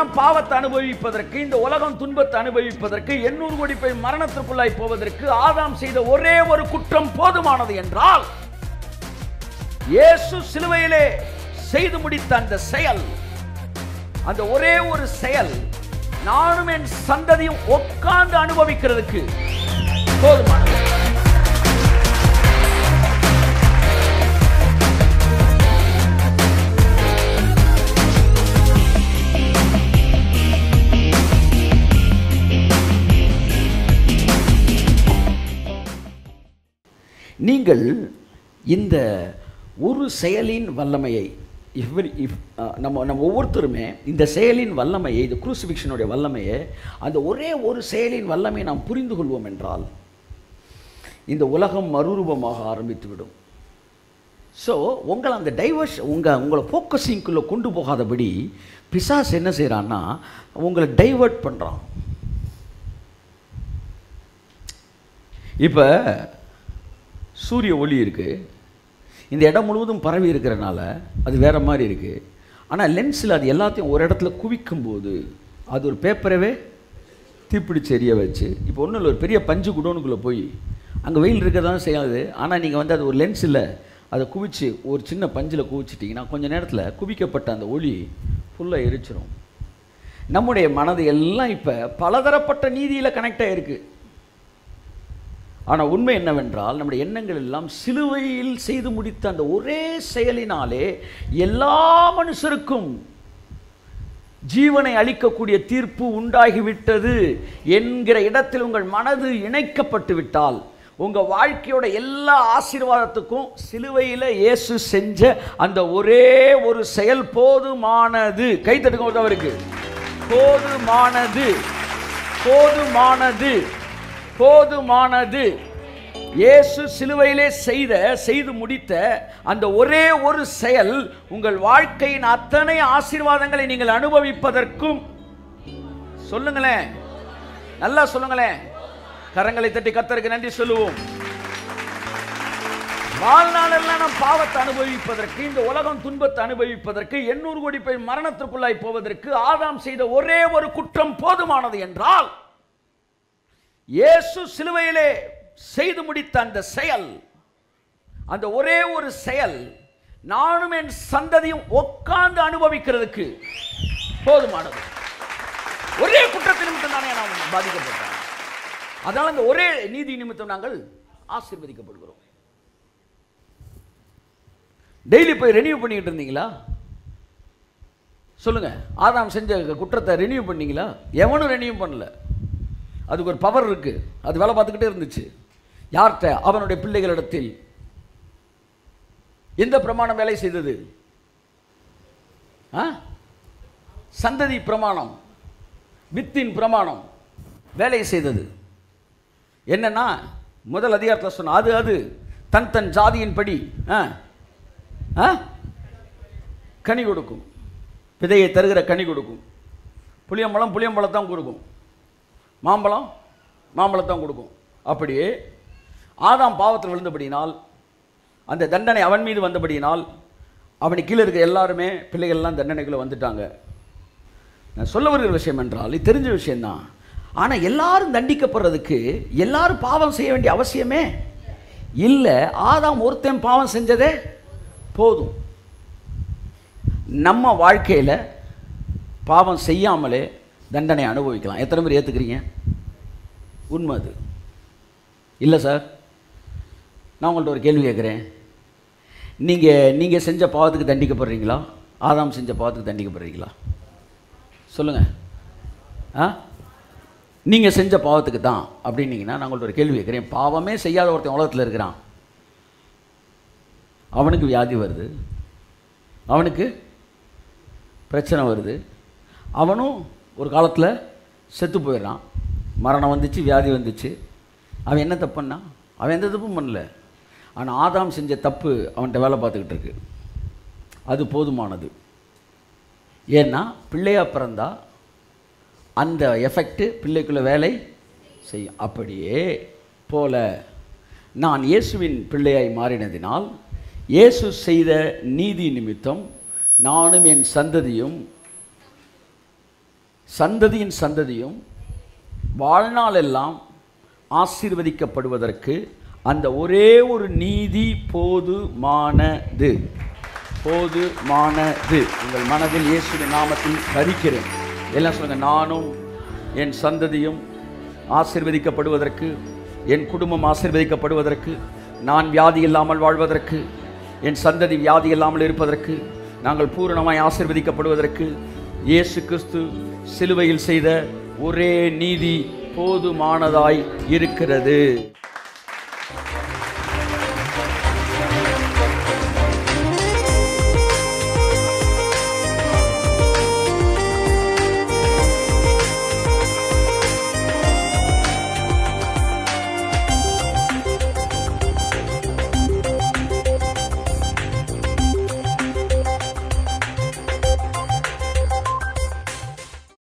நாம் பாவத்தை அனுபவிப்பதற்கு இந்த உலகம் துன்பத்தை அனுபவிப்பதற்கு எண்ணூறு கோடி போய் மரணத்திற்குள்ளாய் போவதற்கு ஆதாம் செய்த ஒரே ஒரு குற்றம் போதுமானது என்றால் இயேசு சிலுவையிலே செய்து முடித்த அந்த செயல் அந்த ஒரே ஒரு செயல் நானும் என் சந்ததியும் உட்கார்ந்து அனுபவிக்கிறதுக்கு போதுமானது நீங்கள் இந்த ஒரு செயலின் வல்லமையை இவர் இவ் அஹ், நம்ம நம்ம ஒவ்வொருத்தருமே இந்த செயலின் வல்லமையை இந்த குரூசிபிக்ஷனுடைய வல்லமையை அந்த ஒரே ஒரு செயலின் வல்லமையை நாம் புரிந்து கொள்வோம் என்றால் இந்த உலகம் மறுரூபமாக ஆரம்பித்துவிடும் ஸோ உங்களை அந்த டைவர்ஸ் உங்கள் உங்களை ஃபோக்கஸிங்குள்ளே கொண்டு போகாதபடி பிசாஸ் என்ன செய்கிறான்னா உங்களை டைவர்ட் பண்ணுறான் இப்போ சூரிய ஒளி இருக்குது இந்த இடம் முழுவதும் பரவி இருக்கிறனால அது வேறு மாதிரி இருக்குது ஆனால் லென்ஸில் அது எல்லாத்தையும் ஒரு இடத்துல குவிக்கும்போது அது ஒரு பேப்பரவே தீப்பிடிச்சு எரிய வச்சு இப்போ ஒன்றும் இல்லை ஒரு பெரிய பஞ்சு குடோனுக்குள்ளே போய் அங்கே வெயில் இருக்க தான் செய்யாது ஆனால் நீங்கள் வந்து அது ஒரு லென்ஸில் அதை குவிச்சு ஒரு சின்ன பஞ்சில் குவிச்சிட்டிங்கன்னா கொஞ்ச நேரத்தில் குவிக்கப்பட்ட அந்த ஒளி ஃபுல்லாக எரிச்சிரும் நம்முடைய மனது எல்லாம் இப்போ பலதரப்பட்ட நீதியில் கனெக்ட் ஆகிருக்கு ஆனால் உண்மை என்னவென்றால் நம்முடைய எண்ணங்கள் எல்லாம் சிலுவையில் செய்து முடித்த அந்த ஒரே செயலினாலே எல்லா மனுஷருக்கும் ஜீவனை அளிக்கக்கூடிய தீர்ப்பு உண்டாகிவிட்டது என்கிற இடத்தில் உங்கள் மனது இணைக்கப்பட்டு விட்டால் உங்கள் வாழ்க்கையோட எல்லா ஆசீர்வாதத்துக்கும் சிலுவையில் இயேசு செஞ்ச அந்த ஒரே ஒரு செயல் போதுமானது கைத்தட்டுங்க அவருக்கு போதுமானது போதுமானது போதுமானது இயேசு சிலுவையிலே செய்த செய்து முடித்த அந்த ஒரே ஒரு செயல் உங்கள் வாழ்க்கையின் அத்தனை ஆசீர்வாதங்களை நீங்கள் அனுபவிப்பதற்கும் சொல்லுங்களேன் நல்லா சொல்லுங்களேன் கரங்களை தட்டி கத்தருக்கு நன்றி சொல்லுவோம் வாழ்நாளெல்லாம் நாம் பாவத்தை அனுபவிப்பதற்கு இந்த உலகம் துன்பத்தை அனுபவிப்பதற்கு எண்ணூறு கோடி பேர் மரணத்திற்குள்ளாய் போவதற்கு ஆதாம் செய்த ஒரே ஒரு குற்றம் போதுமானது என்றால் இயேசு சிலுவையிலே செய்து முடித்த அந்த செயல் அந்த ஒரே ஒரு செயல் நானும் என் சந்ததியும் உட்கார்ந்து அனுபவிக்கிறதுக்கு போதுமானது ஒரே குற்றத்தின் நிமித்தம் தானே நாம் பாதிக்கப்பட்டோம் அதனால் அந்த ஒரே நீதி நிமித்தம் நாங்கள் ஆசீர்வதிக்கப்படுகிறோம் டெய்லி போய் ரெனியூ பண்ணிக்கிட்டு இருந்தீங்களா சொல்லுங்க ஆதாம் செஞ்ச குற்றத்தை ரெனியூ பண்ணீங்களா எவனும் ரெனியூ பண்ணல அதுக்கு ஒரு பவர் இருக்கு அது வேலை பார்த்துக்கிட்டே இருந்துச்சு யார்கிட்ட அவனுடைய பிள்ளைகளிடத்தில் எந்த பிரமாணம் வேலை செய்தது ஆ? சந்ததி பிரமாணம் வித்தின் பிரமாணம் வேலை செய்தது என்னன்னா முதல் அதிகாரத்தில் சொன்ன அது அது தன் தன் ஜாதியின்படி ஆ ஆ? கனி கொடுக்கும் விதையை தருகிற கனி கொடுக்கும் புளியம்பழம் புளியம்பழத்தான் கொடுக்கும் மாம்பழம் மாம்பழத்தான் கொடுக்கும் அப்படியே ஆதாம் பாவத்தில் விழுந்தபடியினால் அந்த தண்டனை அவன் மீது வந்தபடியினால் அவனுக்கு கீழே இருக்கிற எல்லாருமே பிள்ளைகள்லாம் தண்டனைக்குள்ளே வந்துட்டாங்க நான் சொல்ல வருகிற விஷயம் என்றால் இது தெரிஞ்ச விஷயம்தான் ஆனால் எல்லாரும் தண்டிக்கப்படுறதுக்கு எல்லாரும் பாவம் செய்ய வேண்டிய அவசியமே இல்லை ஆதாம் ஒருத்தன் பாவம் செஞ்சதே போதும் நம்ம வாழ்க்கையில் பாவம் செய்யாமலே தண்டனை அனுபவிக்கலாம் எத்தனை பேர் ஏற்றுக்கிறீங்க உண்மை அது இல்லை சார் நான் உங்கள்ட்ட ஒரு கேள்வி கேட்குறேன் நீங்கள் நீங்கள் செஞ்ச பாவத்துக்கு தண்டிக்கப்படுறீங்களா ஆதாம் செஞ்ச பாவத்துக்கு தண்டிக்கப்படுறீங்களா சொல்லுங்கள் ஆ நீங்கள் செஞ்ச பாவத்துக்கு தான் அப்படின்னீங்கன்னா நான் உங்கள்ட்ட ஒரு கேள்வி கேட்குறேன் பாவமே செய்யாத ஒருத்தன் உலகத்தில் இருக்கிறான் அவனுக்கு வியாதி வருது அவனுக்கு பிரச்சனை வருது அவனும் ஒரு காலத்தில் செத்து போயிடுறான் மரணம் வந்துச்சு வியாதி வந்துச்சு அவன் என்ன தப்பு பண்ணான் அவன் எந்த தப்பும் பண்ணல ஆனால் ஆதாம் செஞ்ச தப்பு அவன்கிட்ட வேலை பார்த்துக்கிட்டு இருக்கு அது போதுமானது ஏன்னா பிள்ளையா பிறந்தா அந்த எஃபெக்ட்டு பிள்ளைக்குள்ள வேலை செய்யும் அப்படியே போல நான் இயேசுவின் பிள்ளையாய் மாறினதினால் இயேசு செய்த நீதி நிமித்தம் நானும் என் சந்ததியும் சந்ததியின் சந்ததியும் வாழ்நாளெல்லாம் ஆசீர்வதிக்கப்படுவதற்கு அந்த ஒரே ஒரு நீதி போதுமானது போதுமானது உங்கள் மனதில் இயேசுவின் நாமத்தில் தரிக்கிறேன் எல்லாம் சொல்லுங்க நானும் என் சந்ததியும் ஆசீர்வதிக்கப்படுவதற்கு என் குடும்பம் ஆசீர்வதிக்கப்படுவதற்கு நான் வியாதி இல்லாமல் வாழ்வதற்கு என் சந்ததி வியாதி இல்லாமல் இருப்பதற்கு நாங்கள் பூரணமாய் ஆசீர்வதிக்கப்படுவதற்கு இயேசு கிறிஸ்து சிலுவையில் செய்த ஒரே நீதி போதுமானதாய் இருக்கிறது